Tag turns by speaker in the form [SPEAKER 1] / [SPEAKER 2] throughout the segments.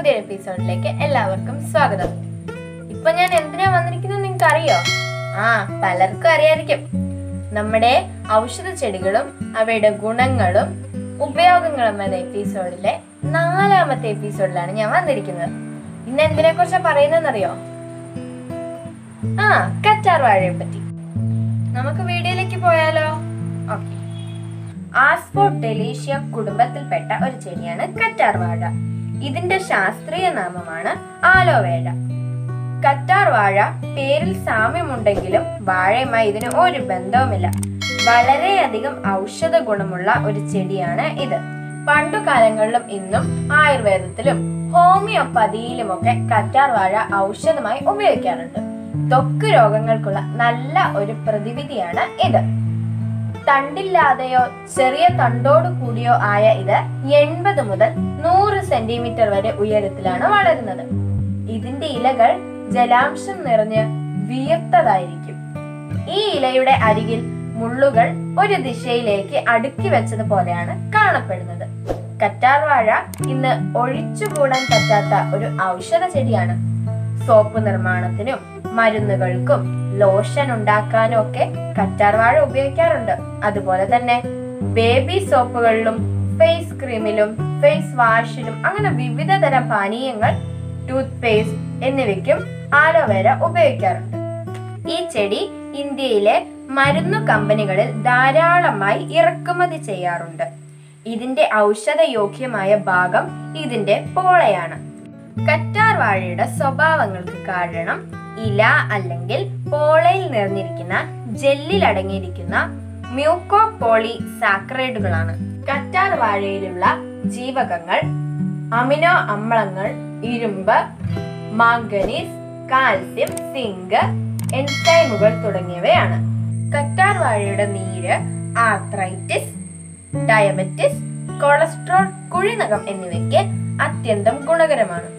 [SPEAKER 1] പുതിയൊരു എപ്പിസോഡിലേക്ക് എല്ലാവർക്കും സ്വാഗതം ഇപ്പൊ ഞാൻ എന്തിനാ വന്നിരിക്കുന്നത് നിങ്ങൾക്ക് അറിയോ ആ പലർക്കും അറിയായിരിക്കും നമ്മുടെ ഔഷധ ചെടികളും അവയുടെ ഗുണങ്ങളും ഉപയോഗങ്ങളും എന്ന എപ്പിസോഡിലെ നാലാമത്തെ എപ്പിസോഡിലാണ് ഞാൻ വന്നിരിക്കുന്നത് ഇന്ന് എന്തിനെ കുറിച്ചാ പറയുന്നതെന്നറിയോ ആ കറ്റാർ വാഴയെ പറ്റി നമുക്ക് വീഡിയോയിലേക്ക് പോയാലോ ഓക്കെ ആസ്പോഡെലീഷ്യ കുടുംബത്തിൽപ്പെട്ട ഒരു ചെടിയാണ് കറ്റാർ വാഴ ഇതിന്റെ ശാസ്ത്രീയ നാമമാണ് ആലോവേഴ കറ്റാർ വാഴ പേരിൽ സാമ്യമുണ്ടെങ്കിലും വാഴയുമായി ഇതിന് ഒരു ബന്ധവുമില്ല വളരെയധികം ഔഷധ ഗുണമുള്ള ഒരു ചെടിയാണ് ഇത് പണ്ടു കാലങ്ങളിലും ഇന്നും ആയുർവേദത്തിലും ഹോമിയോപ്പതിയിലുമൊക്കെ കറ്റാർ വാഴ ഔഷധമായി ഉപയോഗിക്കാറുണ്ട് ത്വക്ക് രോഗങ്ങൾക്കുള്ള നല്ല ഒരു പ്രതിവിധിയാണ് ഇത് തണ്ടില്ലാതെയോ ചെറിയ തണ്ടോട് കൂടിയോ ആയ ഇത് എൺപത് മുതൽ നൂറ് സെന്റിമീറ്റർ വരെ ഉയരത്തിലാണ് വളരുന്നത് ഇതിന്റെ ഇലകൾ ജലാംശം നിറഞ്ഞ് വിയർത്തതായിരിക്കും ഈ ഇലയുടെ അരികിൽ മുള്ളുകൾ ഒരു ദിശയിലേക്ക് അടുക്കി വെച്ചതുപോലെയാണ് കാണപ്പെടുന്നത് കറ്റാർ വാഴ ഇന്ന് ഒഴിച്ചുകൂടാൻ പറ്റാത്ത ഒരു ഔഷധ ചെടിയാണ് സോപ്പ് നിർമ്മാണത്തിനും മരുന്നുകൾക്കും ലോഷൻ ഉണ്ടാക്കാനും ഒക്കെ കറ്റാർ വാഴ ഉപയോഗിക്കാറുണ്ട് അതുപോലെ തന്നെ ബേബി സോപ്പുകളിലും ഫേസ് ക്രീമിലും ഫേസ് വാഷിലും അങ്ങനെ വിവിധ തരം പാനീയങ്ങൾ ടൂത്ത് പേസ്റ്റ് എന്നിവയ്ക്കും ആലോവേര ഉപയോഗിക്കാറുണ്ട് ഈ ചെടി ഇന്ത്യയിലെ മരുന്നു കമ്പനികളിൽ ധാരാളമായി ഇറക്കുമതി ചെയ്യാറുണ്ട് ഇതിന്റെ ഔഷധയോഗ്യമായ ഭാഗം ഇതിന്റെ പോളയാണ് കറ്റാർ വാഴയുടെ സ്വഭാവങ്ങൾക്ക് കാരണം ഇല അല്ലെങ്കിൽ പോളയിൽ നിറഞ്ഞിരിക്കുന്ന ജെല്ലിൽ അടങ്ങിയിരിക്കുന്ന മ്യൂക്കോ പോളി സാക്രൈഡുകളാണ് കറ്റാർ വാഴയിലുള്ള ജീവകങ്ങൾ അമിനോ അമ്ലങ്ങൾ ഇരുമ്പ് മാംഗനീസ് കാൽസ്യം സിങ്ക് എൻസൈമുകൾ തുടങ്ങിയവയാണ് കറ്റാർ വാഴയുടെ നീര് ആർത്രൈറ്റിസ് ഡയബറ്റിസ് കൊളസ്ട്രോൾ കുഴിനകം എന്നിവയ്ക്ക് അത്യന്തം ഗുണകരമാണ്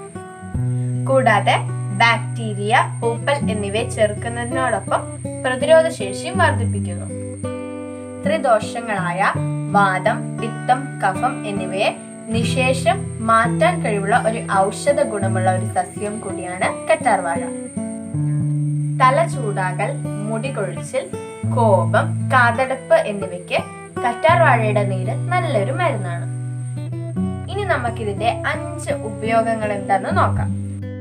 [SPEAKER 1] കൂടാതെ ബാക്ടീരിയ പൂപ്പൽ എന്നിവയെ ചെറുക്കുന്നതിനോടൊപ്പം പ്രതിരോധ ശേഷിയും വർദ്ധിപ്പിക്കുന്നു ത്രിദോഷങ്ങളായ വാദം പിത്തം കഫം എന്നിവയെ നിശേഷം മാറ്റാൻ കഴിവുള്ള ഒരു ഔഷധ ഗുണമുള്ള ഒരു സസ്യം കൂടിയാണ് കറ്റാർ വാഴ തല ചൂടാകൽ മുടി കൊഴിച്ചിൽ കോപം കാതടപ്പ് എന്നിവയ്ക്ക് കറ്റാർ വാഴയുടെ നീര് നല്ലൊരു മരുന്നാണ് ഇനി നമുക്കിതിന്റെ അഞ്ച് ഉപയോഗങ്ങൾ എന്താന്ന് നോക്കാം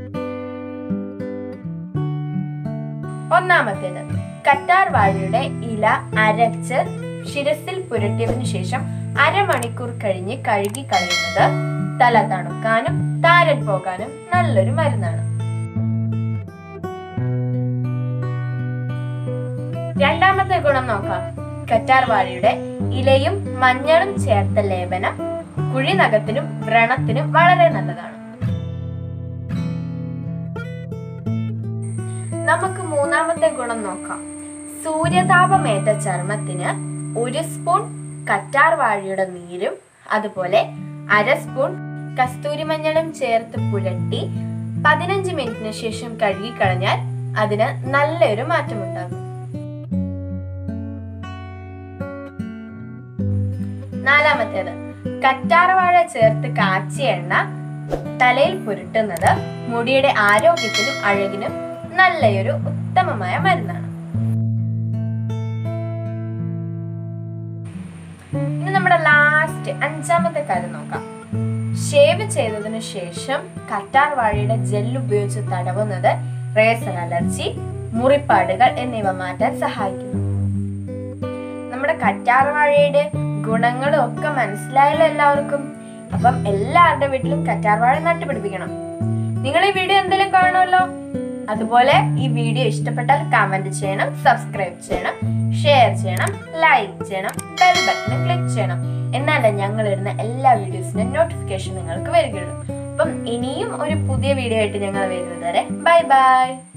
[SPEAKER 1] ഒന്നാമത്തേത് കറ്റാർ വാഴയുടെ ഇല അരച്ച് ശിരസിൽ പുരട്ടിയതിനു ശേഷം അരമണിക്കൂർ കഴിഞ്ഞ് കഴുകി കളയുന്നത് തല തണുക്കാനും താരൻ പോകാനും നല്ലൊരു മരുന്നാണ് രണ്ടാമത്തെ ഗുണം നോക്കാം കറ്റാർ വാഴയുടെ ഇലയും മഞ്ഞളും ചേർത്ത ലേപനം കുഴിനകത്തിനും വ്രണത്തിനും വളരെ നല്ലതാണ് നമുക്ക് മൂന്നാമത്തെ ഗുണം നോക്കാം സൂര്യതാപമേറ്റ ചർമ്മത്തിന് ഒരു സ്പൂൺ കറ്റാർ വാഴയുടെ നീരും അതുപോലെ അര സ്പൂൺ കസ്തൂരിമഞ്ഞളും ചേർത്ത് പുരട്ടി പതിനഞ്ച് മിനിറ്റിന് ശേഷം കഴുകിക്കളഞ്ഞാൽ അതിന് നല്ലൊരു മാറ്റമുണ്ടാകും നാലാമത്തേത് കറ്റാർവാഴ ചേർത്ത് കാച്ചിയ എണ്ണ തലയിൽ പുരട്ടുന്നത് മുടിയുടെ ആരോഗ്യത്തിനും അഴകിനും നല്ലൊരു ഉത്തമമായ മരുന്നാണ് ഇനി നമ്മുടെ ലാസ്റ്റ് അഞ്ചാമത്തെ കാര്യം നോക്കാം ഷേവ് ചെയ്തതിനു ശേഷം കറ്റാർ വാഴയുടെ ജെൽ ഉപയോഗിച്ച് തടവുന്നത് റേസർ അലർജി മുറിപ്പാടുകൾ എന്നിവ മാറ്റാൻ സഹായിക്കുന്നു നമ്മുടെ കറ്റാർ വാഴയുടെ ഗുണങ്ങളും ഒക്കെ മനസ്സിലായല്ലോ എല്ലാവർക്കും അപ്പം എല്ലാവരുടെ വീട്ടിലും കറ്റാർ വാഴ നട്ടുപിടിപ്പിക്കണം നിങ്ങൾ ഈ വീഡിയോ എന്തെങ്കിലും കാണുമല്ലോ അതുപോലെ ഈ വീഡിയോ ഇഷ്ടപ്പെട്ടാൽ കമന്റ് ചെയ്യണം സബ്സ്ക്രൈബ് ചെയ്യണം ഷെയർ ചെയ്യണം ലൈക്ക് ചെയ്യണം ബെൽ ബട്ടൺ ക്ലിക്ക് ചെയ്യണം എന്നാലേ ഞങ്ങൾ ഇടുന്ന എല്ലാ വീഡിയോസിനും നോട്ടിഫിക്കേഷൻ നിങ്ങൾക്ക് വരികയുള്ളൂ അപ്പം ഇനിയും ഒരു പുതിയ വീഡിയോ ആയിട്ട് ഞങ്ങൾ വരുന്നത് വരെ ബൈ ബൈ